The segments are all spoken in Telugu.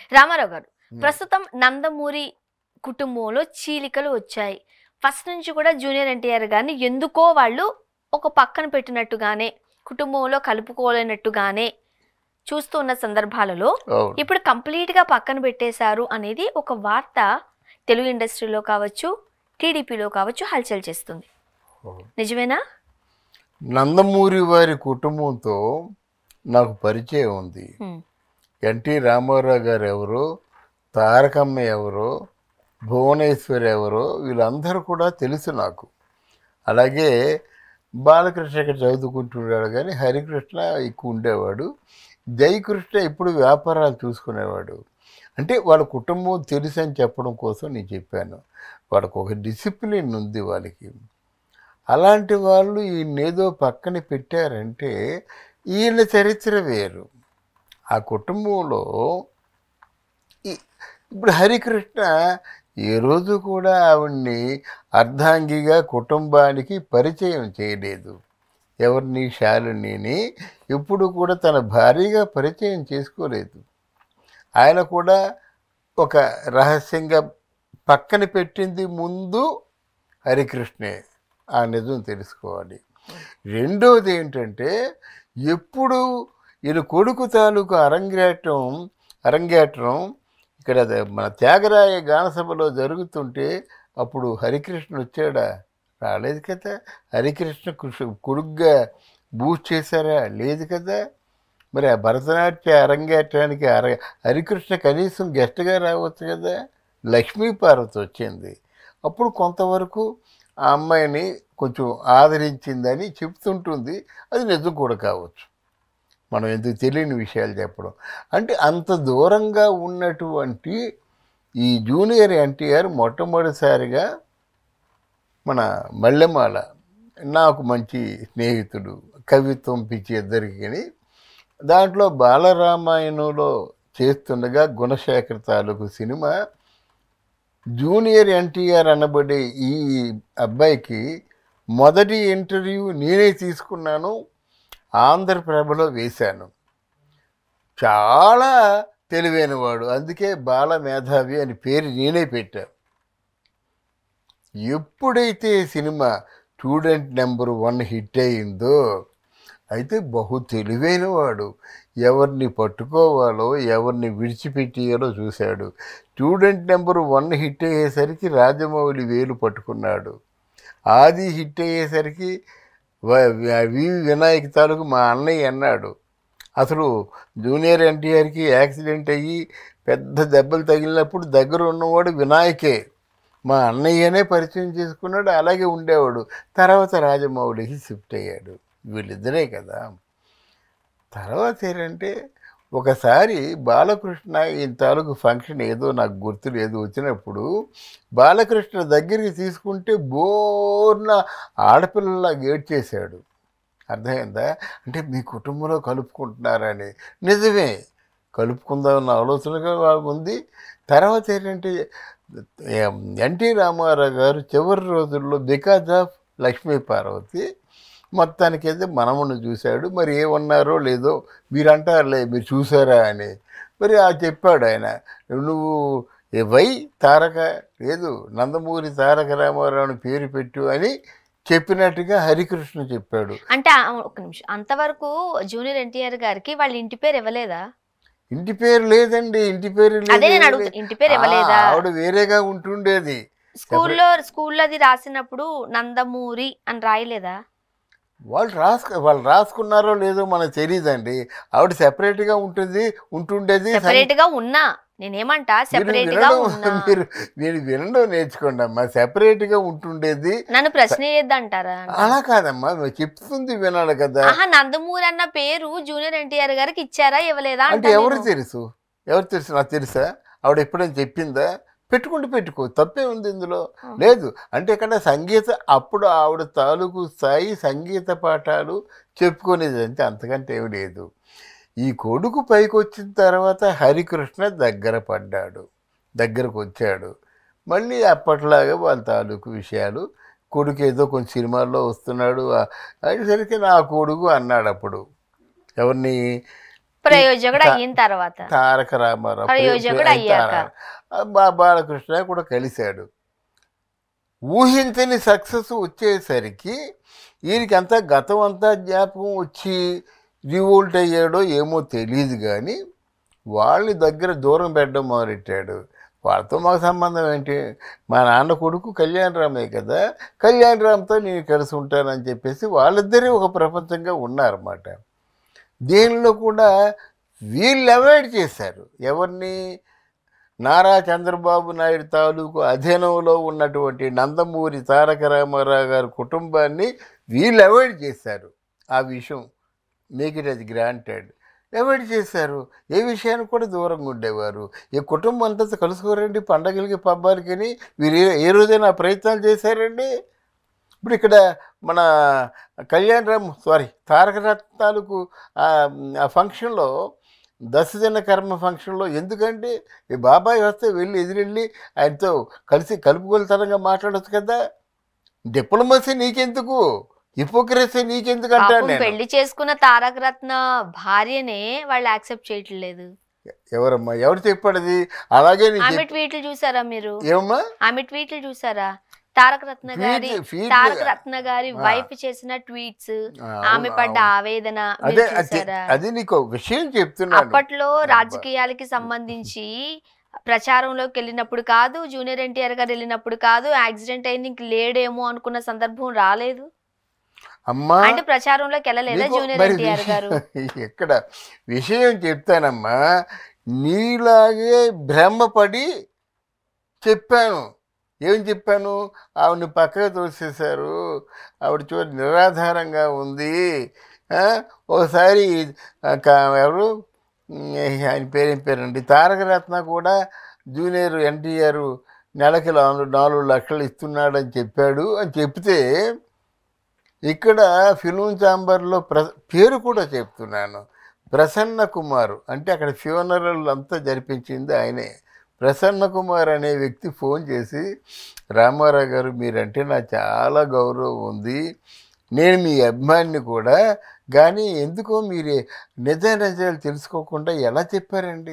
రామారావు గారు ప్రస్తుతం నందమూరి కుటుంబంలో చీలికలు వచ్చాయి ఫస్ట్ నుంచి కూడా జూనియర్ ఎన్టీఆర్ గారిని ఎందుకో వాళ్ళు ఒక పక్కన పెట్టినట్టుగానే కుటుంబంలో కలుపుకోలేనట్టుగానే చూస్తున్న సందర్భాలలో అవును ఇప్పుడు కంప్లీట్ గా పక్కన పెట్టేశారు అనేది ఒక వార్త తెలుగు ఇండస్ట్రీలో కావచ్చు టీడీపీలో కావచ్చు హల్చల్ చేస్తుంది అవును. నిజమేనా నందమూరి వారి కుటుంబంతో నాకు పరిచయం ఉంది హ్మ్. ఎన్టీ రామారావు గారు ఎవరో తారకమ్మ ఎవరో భువనేశ్వర్ ఎవరో వీళ్ళందరూ కూడా తెలుసు నాకు అలాగే బాలకృష్ణ ఇక్కడ చదువుకుంటున్నాడు కానీ హరికృష్ణ ఎక్కువ ఉండేవాడు జయకృష్ణ ఇప్పుడు వ్యాపారాలు చూసుకునేవాడు అంటే వాళ్ళ కుటుంబం తెలుసు అని చెప్పడం కోసం నేను చెప్పాను వాళ్ళకు ఒక డిసిప్లిన్ ఉంది వాళ్ళకి అలాంటి వాళ్ళు ఈయన్నేదో పక్కన పెట్టారంటే ఈయన చరిత్ర వేరు ఆ కుటుంబంలో ఈ- ఇప్పుడు హరికృష్ణ ఏ రోజు కూడా ఆవిడ్ని అర్ధాంగిగా కుటుంబానికి పరిచయం చేయలేదు ఎవరిని శాలినిని ఎప్పుడు కూడా తన భార్యగా పరిచయం చేసుకోలేదు ఆయన కూడా ఒక రహస్యంగా పక్కన పెట్టింది ముందు హరికృష్ణే ఆ నిజం తెలుసుకోవాలి రెండోది ఏంటంటే ఎప్పుడు ఈయన కొడుకు తాలూకు అరంగేటం అరంగేట్రం ఇక్కడ అదే మన త్యాగరాయ గానసభలో జరుగుతుంటే అప్పుడు హరికృష్ణ వచ్చాడా రాలేదు కదా హరికృష్ణ కృషి- కొడుగ్గా బూస్ట్ చేశారా లేదు కదా మరి ఆ భరతనాట్య అరంగేట్రానికి అర హరికృష్ణ కనీసం గెస్ట్గా రావచ్చు కదా లక్ష్మీ పార్వతి వచ్చింది అప్పుడు కొంతవరకు ఆ అమ్మాయిని కొంచెం ఆదరించిందని చెప్తుంటుంది అది నిజం కూడా కావచ్చు మనం ఎందుకు తెలియని విషయాలు చెప్పడం అంటే అంత దూరంగా ఉన్నటువంటి ఈ జూనియర్ ఎన్టీఆర్ మొట్టమొదటిసారిగా మన మల్లెమాల నాకు మంచి స్నేహితుడు కవిత్వం పిచ్చి ఇద్దరికి దాంట్లో బాలరామాయణంలో చేస్తుండగా గుణశేఖర్ తాలూకు సినిమా జూనియర్ ఎన్టీఆర్ అనబడే ఈ అబ్బాయికి మొదటి ఇంటర్వ్యూ నేనే తీసుకున్నాను ఆంధ్రప్రభలో వేశాను చాలా తెలివైనవాడు అందుకే బాల మేధావి అని పేరు నేనే పెట్టా ఎప్పుడైతే cinema student number one hit అయిందో అయితే బహు తెలివైనవాడు ఎవరిని పట్టుకోవాలో ఎవరిని విడిచిపెట్టేయాలో చూశాడు స్టూడెంట్ నెంబర్ వన్ హిట్ అయ్యేసరికి రాజమౌళి వేలు పట్టుకున్నాడు ఆది హిట్ అయ్యేసరికి వ- వి వినాయక్ తాలూకు మా అన్నయ్య అన్నాడు అసలు జూనియర్ ఎన్టీఆర్కి యాక్సిడెంట్ అయ్యి పెద్ద దెబ్బలు తగిలినప్పుడు దగ్గర ఉన్నవాడు వినాయకే మా అన్నయ్యనే పరిచయం చేసుకున్నాడు అలాగే ఉండేవాడు తర్వాత రాజమౌళికి షిఫ్ట్ అయ్యాడు వీళ్ళిద్దరే కదా తర్వాత ఏంటంటే ఒకసారి బాలకృష్ణ ఈ తాలూకు ఫంక్షన్ ఏదో నాకు గుర్తు లేదు వచ్చినప్పుడు బాలకృష్ణ దగ్గరికి తీసుకుంటే బోర్న ఆడపిల్లలా గేట్ చేశాడు అర్థమైందా అంటే మీ కుటుంబంలో కలుపుకుంటున్నారని నిజమే కలుపుకుందామన్న ఆలోచనగా ఉంది తర్వాత ఏంటంటే ఎన్టీ రామారావు గారు చివరి రోజుల్లో బికాజ్ ఆఫ్ లక్ష్మీ పార్వతి మొత్తానికి అయితే మనమును చూశాడు మరి ఏమన్నారో లేదో మీరు అంటారులే మీరు చూసారా అని మరి ఆ చెప్పాడు ఆయన నువ్వు ఏ వై తారక లేదు నందమూరి తారక రామారావుని పేరు పెట్టు అని చెప్పినట్టుగా హరికృష్ణ చెప్పాడు అంటే ఆ- ఒక నిమిషం అంతవరకు జూనియర్ ఎన్టీఆర్ గారికి వాళ్ళ ఇంటి పేరు ఇవ్వలేదా ఇంటి పేరు లేదండి ఇంటి పేరు లేదు, అదే నేను ఏమీ అడుగుతా లేదు. ఇంటి పేరు ఇవ్వలేదా ఆ, ఆవిడ వేరేగా ఉంటుండేది స్కూల్లో స్కూల్లో అది రాసినప్పుడు నందమూరి అని రాయలేదా వాళ్ళు రాసుకు వాళ్ళు రాసుకున్నారో లేదో మనకు తెలియదండి ఆవిడ సెపరేట్గా ఉంటుంది ఉంటుండేది సెపరేట్ గా ఉన్నా నేనేమంటా మీరు సెపరేట్ గా వినడం ఉన్నా మీరు మీరు వినడం నేర్చుకోండి అమ్మా సెపరేట్గా ఉంటుండేది నన్ను ప్రశ్న చేద్దంటారా అలా కాదమ్మా నువ్వు చెప్తుంది వినాలి కదా ఆహా నందమూరి అన్న పేరు జూనియర్ ఎన్టీఆర్ గారికి ఇచ్చారా ఇవ్వలేదా అంటే అంటా ఎవరు నేను. తెలుసు ఎవరు తెలుసు నాకు తెలుసా ఆవిడ ఎప్పుడైనా చెప్పిందా పెట్టుకుంటే పెట్టుకో తప్పే ఉంది ఇందులో ఆ. లేదు అంటే ఇక్కడ సంగీత అప్పుడు ఆవిడ తాలూకు స్థాయి సంగీత పాఠాలు చెప్పుకునేది అంతే అంతకంటే ఏమి లేదు ఈ కొడుకు పైకి వచ్చిన తర్వాత హరికృష్ణ దగ్గర పడ్డాడు దగ్గరకు వచ్చాడు మళ్ళీ అప్పట్లాగా వాళ్ళ తాలూకు విషయాలు కొడుకు ఏదో కొంచెం సినిమాల్లో వస్తున్నాడు ఆ- అనేసరికి నా కొడుకు అన్నాడు అప్పుడు ఎవరిని ప్రయోజకుడు తా- అయిన తర్వాత తారక రామారావు ప్రయోజకుడు ప్రే- అయ్యాక. తార- బా- బాలకృష్ణ కూడా కలిశాడు ఊహించని సక్సెస్ వచ్చేసరికి వీరికి అంతా గతం అంతా జ్ఞాపకం వచ్చి రివోల్ట్ అయ్యాడో ఏమో తెలియదు కానీ వాళ్ళని దగ్గర దూరం పెట్టడం మొదలెట్టాడు వాళ్ళతో మాకు సంబంధం ఏంటి మా నాన్న కొడుకు కళ్యాణరామే కదా కళ్యాణరామ్తో నేను కలిసి ఉంటానని చెప్పేసి వాళ్ళిద్దరే ఒక ప్రపంచంగా ఉన్నారన్నమాట దీనిలో కూడా వీళ్ళు అవాయిడ్ చేశారు ఎవరిని నారా చంద్రబాబు నాయుడు తాలూకు అధీనంలో ఉన్నటువంటి నందమూరి తారక రామారావు గారి కుటుంబాన్ని వీళ్ళు అవాయిడ్ చేశారు ఆ విషయం మేక్ ఇట్ అది గ్రాంటెడ్ అవాయిడ్ చేశారు ఏ విషయానికి కూడా దూరంగా ఉండేవారు ఈ కుటుంబం అంతా కలుసుకోరండి పండగలకి పబ్బాలకి వీరు ఏ- ఏ రోజైనా ఆ ప్రయత్నాలు చేశారండి ఇప్పుడు ఇక్కడ మన కళ్యాణ్ రామ్ సారీ తారక రత్నాలకు ఆ ఆ ఫంక్షన్లో దశదిన కర్మ ఫంక్షన్లో ఎందుకంటే ఈ బాబాయ్ వస్తే వెళ్ళి ఎదురెళ్ళి ఆయనతో కలిసి కలుపుకొలతనంగా మాట్లాడొచ్చు కదా డిప్లొమసీ నీకెందుకు హిపోక్రసీ నీకెందుకు అంటాను పాపం నేను పెళ్లి చేసుకున్న తారక రత్న భార్యనే వాళ్ళు యాక్సెప్ట్ చేయట్లేదు ఎవరమ్మా ఎవరు చెప్పాడు అది అలాగే నీ ఆమె చెప్ప- ట్వీట్లు చూసారా మీరు ఏమమ్మా ఆమె ట్వీట్లు చూసారా తారక రత్న గారి ఫీడ్- ఫీడ్- తారక రత్న గారి ఆ. వైఫ్ చేసిన ట్వీట్స్ ఆ, ఆమె అవును, పడ్డ అవును. ఆవేదన అదే మీరు అది చూసారా అది నీకు ఒక విషయం చెప్తున్నాను అప్పట్లో అబ్బా. రాజకీయాలకి సంబంధించి ప్రచారంలోకి వెళ్ళినప్పుడు కాదు జూనియర్ ఎన్టీఆర్ గారు వెళ్ళినప్పుడు కాదు యాక్సిడెంట్ అయింది ఇంక లేడేమో అనుకున్న సందర్భం రాలేదు అమ్మా అంటే ప్రచారంలోకి వెళ్ళలేదా నీకు జూనియర్ మరి ఎన్టీఆర్ విషయం- గారు ఎక్కడ విషయం చెప్తానమ్మా నీలాగే భ్రమపడి చెప్పాను ఏం చెప్పాను ఆవిడని పక్కకు తోసేశారు ఆవిడ చూడ నిరాధారంగా ఉంది ఆ, ఒకసారి ఆ, క- ఎవరు ఉమ్, ఆయన పేరేం పేరండి తారకరత్న కూడా జూనియర్ ఎన్టీఆర్ నెలకి నాలుగు నాలుగు లక్షలు ఇస్తున్నాడని చెప్పాడు అని చెప్తే ఇక్కడ ఫిలిం ఛాంబర్లో ప్ర పేరు కూడా చెప్తున్నాను ప్రసన్న కుమార్ అంటే అక్కడ ఫ్యూనరల్ అంతా జరిపించింది ఆయనే ప్రసన్న కుమార్ అనే వ్యక్తి ఫోన్ చేసి రామారావు గారు మీరంటే నాకు చాలా గౌరవం ఉంది నేను మీ అభిమానిని కూడా కానీ ఎందుకో మీరు నిజ నిజాలు తెలుసుకోకుండా ఎలా చెప్పారండి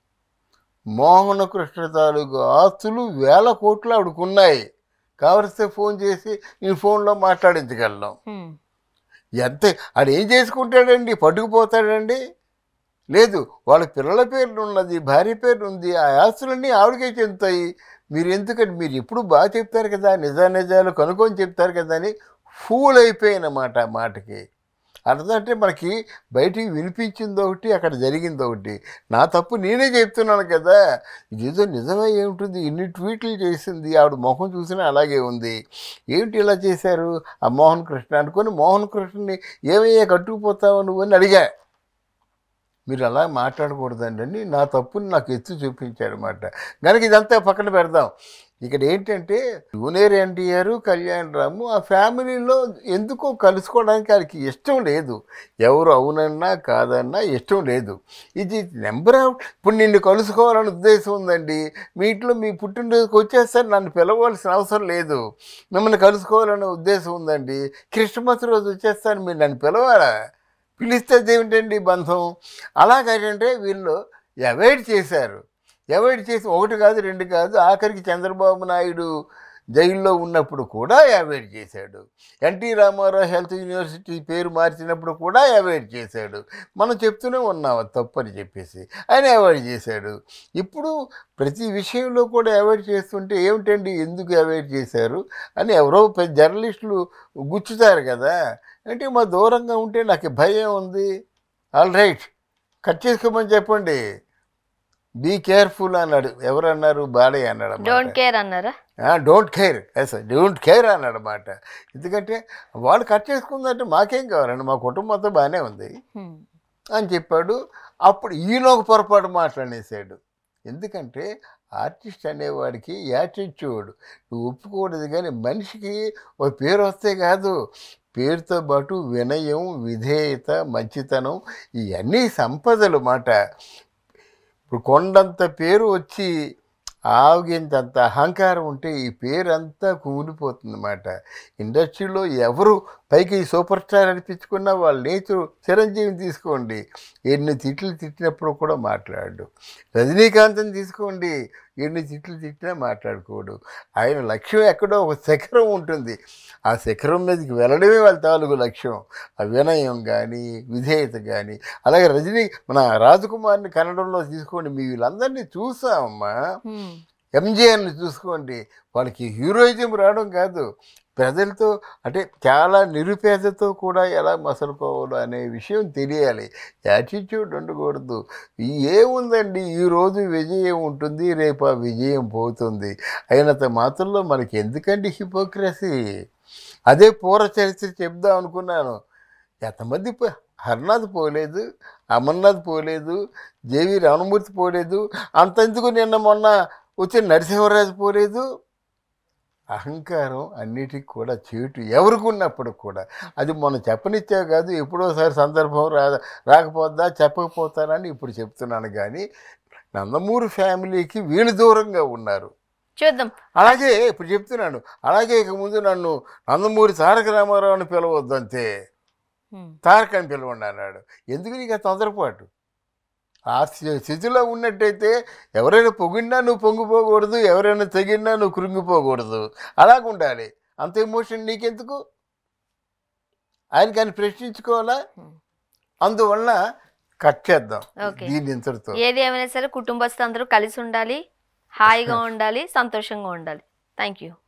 మోహన కృష్ణ తాలూకు ఆస్తులు వేల కోట్లు ఆవిడకున్నాయి కావలిస్తే ఫోన్ చేసి నేను ఫోన్లో మాట్లాడించగలను హ్మ్. ఎంత ఆడు ఏం చేసుకుంటాడండి పట్టుకుపోతాడండి లేదు వాళ్ళ పిల్లల పేర్లు ఉన్నది భార్య పేరు ఉంది ఆ ఆస్తులన్నీ ఆవిడకే చెందుతాయి మీరు ఎందుకంటే మీరు ఎప్పుడు బాగా చెప్తారు కదా నిజా నిజాలు కనుక్కొని చెప్తారు కదా అని ఫూల్ అయిపోయినమాట ఆ మాటకి అర్థమంటే మనకి బయటికి వినిపించింది ఒకటి అక్కడ జరిగింది ఒకటి నా తప్పు నేనే చెప్తున్నాను కదా ఇదేదో నిజమే ఏమిటి ఇన్ని ట్వీట్లు చేసింది ఆవిడ ముఖం చూసినా అలాగే ఉంది ఏమిటి ఇలా చేశారు ఆ మోహన్ కృష్ణ అనుకొని మోహన్ కృష్ణని ఏమయ్యా కట్టుకుపోతావు నువ్వు అని అడిగా మీరు అలా మాట్లాడకూడదండి అని నా తప్పుని నాకు ఎత్తు చూపించాడు అనమాట కనుక ఇదంతా పక్కన పెడదాం ఇక్కడ ఏంటంటే జూనియర్ ఎన్టీఆర్ కళ్యాణ్ రాము ఆ ఫ్యామిలీలో ఎందుకో కలుసుకోవడానికి వాళ్ళకి ఇష్టం లేదు ఎవరు అవునన్నా కాదన్నా ఇష్టం లేదు ఇది నెంబర్ ఆఫ్ ఇప్పుడు నిన్ను కలుసుకోవాలని ఉద్దేశం ఉందండి మీ ఇంట్లో మీ పుట్టినరోజుకి వచ్చేస్తారు నన్ను పిలవలసిన అవసరం లేదు మిమ్మల్ని కలుసుకోవాలనే ఉద్దేశం ఉందండి క్రిస్మస్ రోజు వచ్చేస్తాను మీరు నన్ను పిలవాలా పిలిస్తే ఏమిటండి బంధం అలాగంటే వీళ్ళు అవాయిడ్ చేశారు అవాయిడ్ చేసి ఒకటి కాదు రెండు కాదు ఆఖరికి చంద్రబాబు నాయుడు జైల్లో ఉన్నప్పుడు కూడా అవాయిడ్ చేశాడు ఎన్టీ రామారావు హెల్త్ యూనివర్సిటీ పేరు మార్చినప్పుడు కూడా అవాయిడ్ చేశాడు మనం చెప్తూనే ఉన్నాం అది తప్పని చెప్పేసి ఆయన అవాయిడ్ చేశాడు ఇప్పుడు ప్రతి విషయంలో కూడా అవాయిడ్ చేస్తుంటే ఏమిటండి ఎందుకు అవాయిడ్ చేశారు అని ఎవరో పెద్ద జర్నలిస్టులు గుచ్చుతారు కదా అంటే మా దూరంగా ఉంటే నాకు భయం ఉంది ఆల్ రైట్ కట్ చేసుకోమని చెప్పండి బీ కేర్ఫుల్ అన్నాడు ఎవరు అన్నారు బాలయ్య అన్నాడు డోంట్ అన్నమాట. కేర్ అన్నారా ఆ, don't care yes don't care అన్నాడు అనమాట ఎందుకంటే వాళ్ళు కట్ చేసుకుందంటే మాకేం కావాలండి మా కుటుంబంతో బాగానే ఉంది హ్మ్. అని చెప్పాడు అప్పుడు ఈయన ఒక పొరపాటు మాట్లాడేశాడు ఎందుకంటే ఆర్టిస్ట్ అనేవాడికి యాటిట్యూడ్ నువ్వు ఒప్పుకూడదు కానీ మనిషికి ఒక పేరు వస్తే కాదు పేరుతో పాటు వినయం విధేయత మంచితనం ఇవన్నీ సంపదలు మాట ఇప్పుడు కొండంత పేరు వచ్చి ఆవగింతంత అహంకారం ఉంటే ఈ పేరు అంతా కూలిపోతుంది అన్నమాట ఇండస్ట్రీలో ఎవరు పైకి సూపర్ స్టార్ అనిపించుకున్న వాళ్ళ నేచర్ చిరంజీవిని తీసుకోండి ఎన్ని తిట్లు తిట్టినప్పుడు కూడా మాట్లాడు రజనీకాంత్ని తీసుకోండి ఎన్ని తిట్లు తిట్టినా మాట్లాడుకోడు ఆయన లక్ష్యం ఎక్కడో ఒక శిఖరం ఉంటుంది ఆ శిఖరం మీదకి వెళ్ళడమే వాళ్ళ తాలూకు లక్ష్యం ఆ వినయం కానీ విధేయత కానీ అలాగే రజనీ మన రాజకుమార్ని కన్నడంలో తీసుకోండి మీ వీళ్ళందరినీ చూసామమ్మా హ్మ్. ఎంజీఆర్ని చూసుకోండి వాళ్ళకి హీరోయిజం రావడం కాదు ప్రజలతో అంటే చాలా నిరుపేదతో కూడా ఎలా మసలుకోవాలో అనే విషయం తెలియాలి యాటిట్యూడ్ ఉండకూడదు ఈ ఏముందండి ఈరోజు విజయం ఉంటుంది రేపు ఆ విజయం పోతుంది అయినంత మాత్రంలో మనకి ఎందుకండి హిపోక్రసీ అదే పూర్వ చరిత్ర చెప్దాం అనుకున్నాను ఎంతమంది పో- హర్నాథ్ పోలేదు అమర్నాథ్ పోలేదు జేవి రామమూర్తి పోలేదు అంతెందుకు నిన్న మొన్న వచ్చిన నరసింహరాజు పోలేదు అహంకారం అన్నిటికి కూడా చేటు ఎవరికి ఉన్నప్పుడు కూడా అది మొన్న చెప్పనిచ్చావు కాదు ఎప్పుడోసారి సందర్భం రా రాకపోద్దా చెప్పకపోతానని ఇప్పుడు చెప్తున్నాను కానీ నందమూరి ఫ్యామిలీకి వీళ్ళు దూరంగా ఉన్నారు చూద్దాం అలాగే ఇప్పుడు చెప్తున్నాను అలాగే ఇక ముందు నన్ను నందమూరి తారక రామారావు అని పిలవద్దు అంతే హ్మ్. తారక్ అని పిలవండి అన్నాడు ఎందుకు నీకు ఆ తొందరపాటు ఆ స్థి- స్థితిలో ఉన్నట్టయితే ఎవరైనా పొగిడినా నువ్వు పొంగిపోకూడదు ఎవరైనా తెగినా నువ్వు కృంగిపోకూడదు అలాగ ఉండాలి అంత ఎమోషన్ నీకెందుకు ఆయన కానీ ప్రశ్నించుకోవాలా హ్మ్. అందువల్ల కట్ చేద్దాం ఓకే. దీన్ని ఇంతటితో ఏది ఏమైనా సరే కుటుంబస్తులు అందరూ కలిసి ఉండాలి హాయిగా ఉండాలి సంతోషంగా ఉండాలి థ్యాంక్ యూ